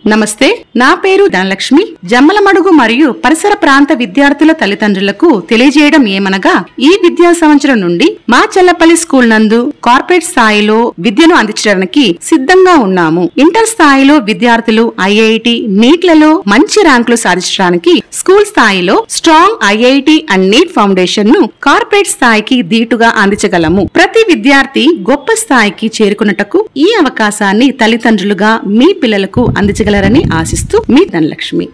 నమస్తే నా పేరు ధనలక్ష్మి జమ్మలమడుగు మరియు పరిసర ప్రాంత విద్యార్థుల తల్లిదండ్రులకు తెలియజేయడం ఏమనగా ఈ విద్యా సంవత్సరం నుండి మా చెల్లపల్లి స్కూల్ నందు కార్పొరేట్ స్థాయిలో విద్యను అందించడానికి సిద్ధంగా ఉన్నాము ఇంటర్ స్థాయిలో విద్యార్థులు ఐఐటి నీట్లలో మంచి ర్యాంకులు సాధించడానికి స్కూల్ స్థాయిలో strong IIT and NEET foundation ను కార్పొరేట్ స్థాయికి దీటుగా అందించగలము ప్రతి విద్యార్థి గొప్ప స్థాయికి చేరుకున్నటకు ఈ అవకాశాన్ని తల్లిదండ్రులుగా మీ పిల్లలకు అందించగలరని ఆశిస్తూ మీ ధనలక్ష్మి